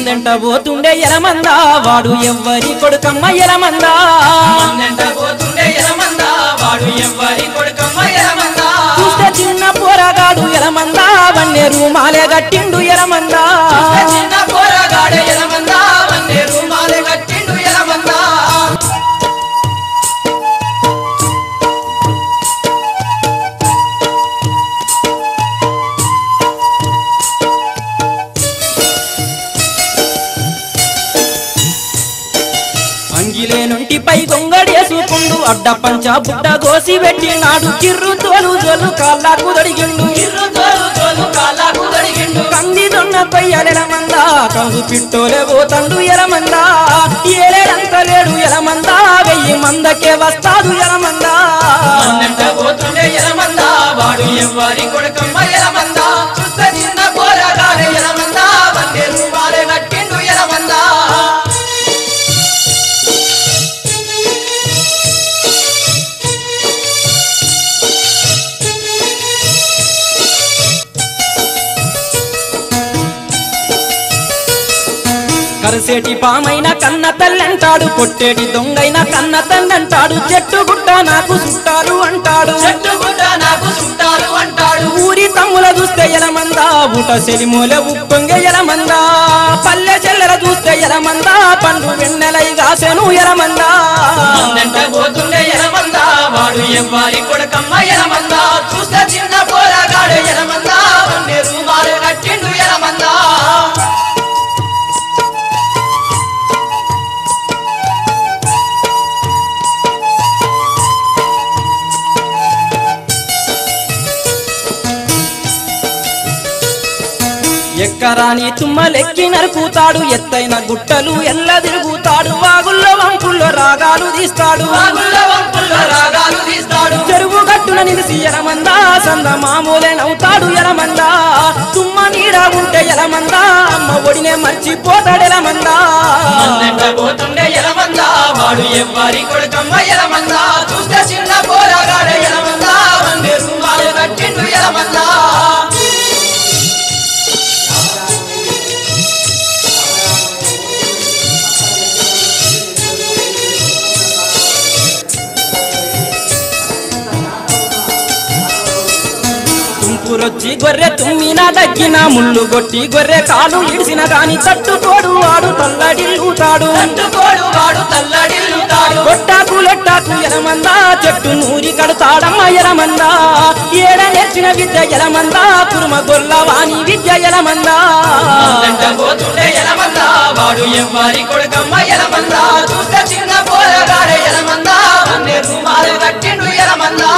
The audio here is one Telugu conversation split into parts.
మందెంట పోతుండే ఎలమందా వాడు ఎవ్వరి కొడుకమ్మ ఎలమందా మందెంట పోతుండే ఎలమందా వాడు ఎవ్వరి కొడుకమ్మ ఎలమందా చూస్తే చిన్న పోరగాడు ఎలమందా వన్నే రూమాలే గట్టిండు ఎలమందా చిన్న పోరగాడ ఎలమందా వన్నే రూమాలే కట్టిండు ఎలమందా అంగిలే నుండి పై గొంగడేసుకుండు అడ్డ పంచ బుడ్డ గోసి పెట్టినాడు కిర్రు తోలు జోలు కాళ్ళకు దడిగిండు ఇర్రు తోలు తోలు కాళ్ళకు దడిగిండు కంది దొన్న ఎలమందా కందు పిట్టోలే పోతండు ఎలమందా ఏలేడంత లేడు ఎలమందా వెయ్యి మందకే వస్తాడు ఎలమందా మందెంట పోతుండే ఎలమందా వాడు ఎవ్వరి కొడుకమ్మ ఎలమందా చూస్త చిన్న పోరగాడ ఎలమందా వన్నే రూమాలే కట్టిండు ఎలమందా కరసేటి పామైన కన్న తల్లంటాడు కొట్టేటి దొంగైన కన్న తండ్రంటాడు చెట్టు గుట్ట నాకు చుట్టాలు అంటాడు చెట్టు గుడ్డ నాకు చుట్టాలు అంటాడు ఊరి తమ్ముల చూస్తే ఎలమందా ఊట సెలిమూల ఉప్పొంగ ఎలమందా పల్లె చెల్లెల చూస్తే ఎలమందా పండు వెన్నెలై గాసెను ఎలమందా మందెంట పోతుండే ఎలమందా వాడు ఎవ్వరి కొడుకమ్మ ఎలమందా చూస్తే చిన్న పోరగాడు ఎలమందా వన్నే రూమాలు కట్టిండు ఎలమందా ఎక్కరాని తుమ్మలెక్కి నరుకుతాడు ఎత్తైన గుట్టలు ఎల్ల తిరుగుతాడు వాగుల్లో వంపుల్లో రాగాలు తీస్తాడు వాగుల్లో వంపుల్లో రాగాలు తీస్తాడు చెరువు గట్టున నిలిసి ఎలమందా సంద మామూలే నవ్వుతాడు ఎలమందా తుమ్మ నీడ ఉంటే ఎలమందా అమ్మ ఒడినే మర్చిపోతాడు ఎలమందా మందెంట పోతుండే ఎలమందా వాడు ఎవ్వరి కొడుకమ్మ ఎలమందా చూస్తే చిన్న పోరగాడ ఎలమందా వన్నే రూమాలు కట్టిండు ఎలమందా తుంపురొచ్చి గొర్రె తుమ్మిన దగ్గిన ముళ్ళు కొట్టి గొర్రె కాలు ఇడిసిన గాని తట్టుకోడు వాడు తల్లడిల్లుతాడు తట్టుకోడు వాడు తల్లడిల్లుతాడు కొట్టాకు లొట్టాకు ఎలమందా చెట్టు నూరి కడతాడమ్మ ఎలమందా ఏడ నేర్చిన విద్య ఎలమందా కురుమ గొల్లవాణి విద్య ఎలమందా మందెంట పోతుండే ఎలమందా వాడు ఎవ్వరి కొడుకమ్మ ఎలమందా చూస్తే చిన్న పోరగాడ ఎలమందా వన్నే రూమాలు కట్టిండు ఎలమందా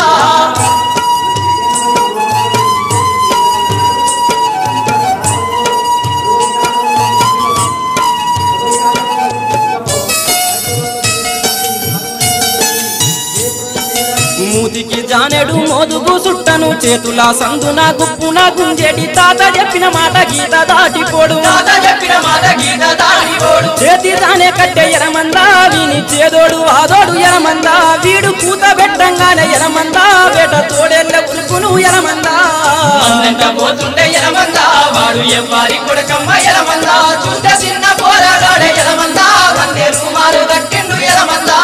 మూతికి జానెడు మోదుగు సుట్టను చేతుల సందున గుప్పున గుంజేటి తాత చెప్పిన మాట గీత దాటిపోడు తాత చెప్పిన మాట గీత దాడిపోడు చేతి తానే కట్టె ఎలమందా వీని చేదోడు వాదోడు ఎలమందా వీడు కూత పెట్టంగానే ఎలమందా వేట తోడెళ్ళ ఉరుకును ఎలమందా మందెంట పోతుండే ఎలమందా వాడు ఎవ్వరి కొడుకమ్మ ఎలమందా చూస్తే చిన్న పోరగాడ ఎలమందా వన్నే రూమాలు కట్టిండు ఎలమందా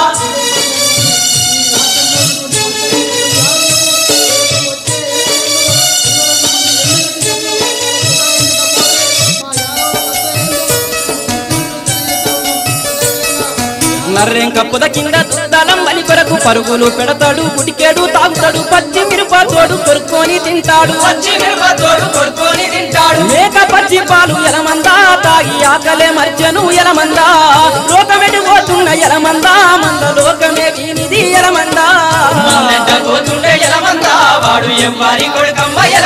నర్రెంక పొద కింద దుద్దలం బలి కొరకు పరుగులు పెడతాడు గుడికేడు తాగుతాడు పచ్చి మిరప తోడు కొరుక్కొని తింటాడు వచ్చి మిరపతోడు కొడుకొని తింటాడు మేక పచ్చి పాలు ఎలమందా తాగి ఆకలే మర్చెను ఎలమందా లోకమెడి పోతున్న ఎలమందా మంద లోకమే వీనిది ఎలమందా మందెంట పోతుండే ఎలమందా వాడు ఎవ్వరి కొడుకమ్మ